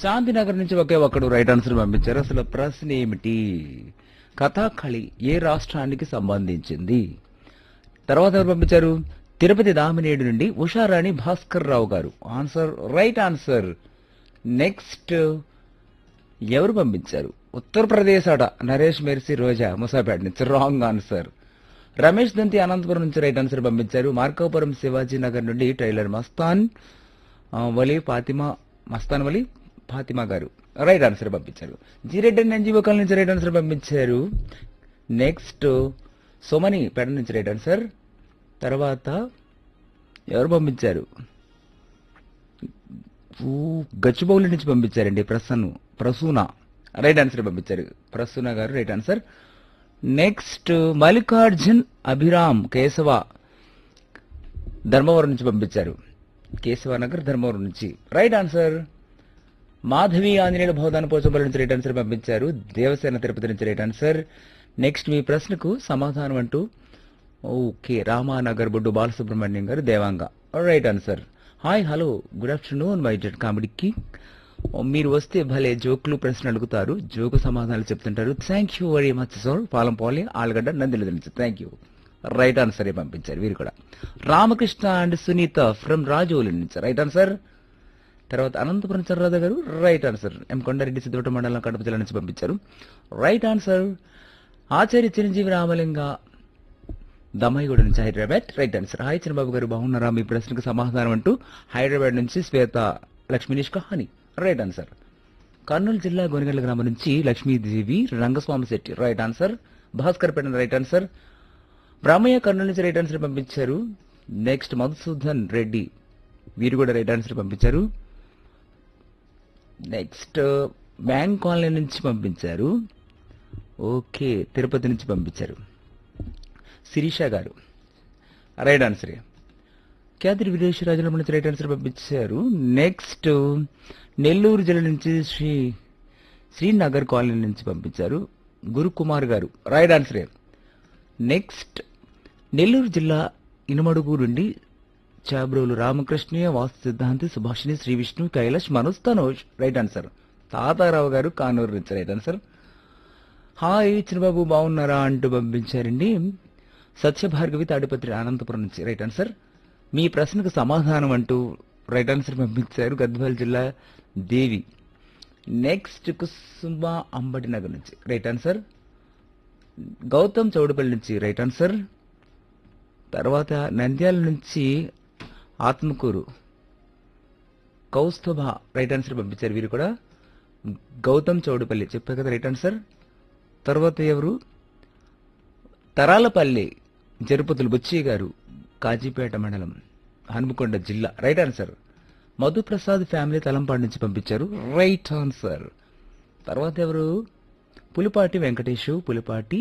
శాంతినగర్ నుంచి ఒకే ఒక్కడు right answer పంపించారు అసలు ప్రశ్న ఏమిటి కథాకళి ఏ రాష్ట్రానికి సంబంధించింది తర్వాత ఎవరు పంపించారు తిరుపతి దామినేడు నుండి ఉషారాణి భాస్కర్ రావు గారు ఆన్సర్ రైట్ ఆన్సర్ నెక్స్ట్ ఎవరు పంపించారు ఉత్తరప్రదేశ్ అట నరేష్ మెర్సీ రోజా ముసాపేట నుంచి రాంగ్ ఆన్సర్ రమేష్ దంతి అనంతపురం నుంచి రైట్ ఆన్సర్ పంపించారు మార్కాపురం శివాజీ నగర్ నుండి టైలర్ మస్తాన్ ఆ, వలి ఫాతిమా మస్తాన్ వలి ఫాతిమా గారు రైట్ ఆన్సర్ పంపించారు జీరెడ్డి ఎన్జీఓ కాల్ నుంచి రైట్ ఆన్సర్ పంపించారు నెక్స్ట్ సోమని పెడ నుంచి రైట్ ఆన్సర్ తర్వాత ఎవరు పంపించారు ఊ, గచ్చిబౌలి నుంచి పంపించారండి ప్రసన్న ప్రసూన రైట్ ఆన్సర్ పంపించారు Prasuna garu right answer next Mallikarjun Abhiram Keshava Dharmavaram నుంచి పంపించారు కేశవ నగర్ ధర్మవరం నుంచి రైట్ ఆన్సర్ మాధవి ఆంజనేయుల భవదాన పోచంపల్లి నుంచి రైట్ ఆన్సర్ పంపించారు దేవసేన తిరుపతి నుంచి రైట్ ఆన్సర్ నెక్స్ట్ మీ ప్రశ్నకు సమాధానం అంటూ ఓకే రామానగర్ బొడ్డు బాలసుబ్రహ్మణ్యం గారు దేవాంగ right answer hi hello good afternoon మై డెడ్ కామెడీకి మీరు వస్తే భలే జోకులు ప్రశ్న అడుగుతారు జోకు సమాధానాలు చెప్తుంటారు thank you very much sir పాలం పోలి ఆలుగడ్డ నందిల నుంచి థ్యాంక్ యూ రైట్ ఆన్సర్ పంపించారు వీరు కూడా రామకృష్ణ అండ్ సునీత ఫ్రమ్ రాజోలి నుంచి రైట్ ఆన్సర్ తర్వాత అనంతపురం చర్రాధ garu right answer M Konda Reddy సిద్ధోట మండలం కడప జిల్లా నుంచి పంపించారు రైట్ ఆన్సర్ ఆచార్య చిరంజీవి రామలింగ దమ్మాయిగూడ నుంచి Hyderabad right answer hi Chandrababu garu బాగున్నారా మీ ప్రశ్నకు సమాధానం అంటూ హైదరాబాద్ నుంచి శ్వేత లక్ష్మీనిష్ కహాని రైట్ ఆన్సర్ కర్నూలు జిల్లా గోనగండ్ల గ్రామం నుంచి Lakshmidevi Rangaswamy Shetty right answer Bhaskar Peta right answer Brahmaiah Kurnool నుంచి రైట్ ఆన్సర్ పంపించారు నెక్స్ట్ మధుసూదన్ రెడ్డి వీరు కూడా రైట్ ఆన్సర్ పంపించారు నెక్స్ట్ బ్యాంక్ కాలనీ నుంచి పంపించారు ఓకే తిరుపతి నుంచి పంపించారు శిరీష గారు రైట్ ఆన్సర్ క్యాదిరి విదేశీ రాజుల నుంచి రైట్ ఆన్సర్ పంపించారు నెక్స్ట్ నెల్లూరు జిల్లా నుంచి శ్రీ శ్రీనగర్ కాలనీ నుంచి పంపించారు గురుకుమార్ గారు రైట్ ఆన్సర్ నెక్స్ట్ నెల్లూరు జిల్లా ఇనుమడుగు నుండి చాబ్రోలు రామకృష్ణయ్య వాస్తు సిద్ధాంతి సుభాషిణి శ్రీ విష్ణు కైలాష్ మనోజ్ తనోజ్ రైట్ ఆన్సర్ తాతారావు గారు కానూరు నుంచి రైట్ ఆన్సర్ హాయ్ చిన్నబాబు బాగున్నారా అంటూ పంపించారండి సత్యభార్గవి తాడిపత్రి అనంతపురం నుంచి రైట్ ఆన్సర్ మీ ప్రశ్నకు సమాధానం అంటూ రైట్ ఆన్సర్ పంపించారు గద్వాల్ జిల్లా దేవి నెక్స్ట్ కుసుమ అంబటి నగర్ నుంచి రైట్ ఆన్సర్ గౌతమ్ చౌడపల్లి నుంచి రైట్ ఆన్సర్ తర్వాత నంద్యాల నుంచి ఆత్మకూరు కౌస్తుభ రైట్ ఆన్సర్ పంపించారు వీరు కూడా గౌతమ్ చౌడపల్లి చెప్పా కదా రైట్ ఆన్సర్ తర్వాత ఎవరు తరాలపల్లి జరుపతులు బుచ్చి గారు కాజీపేట మండలం హనుమకొండ జిల్లా రైట్ ఆన్సర్ మధుప్రసాద్ ఫ్యామిలీ తలంపాడు నుంచి పంపించారు రైట్ ఆన్సర్ తర్వాత ఎవరు పులిపాటి వెంకటేష్ పులిపాటి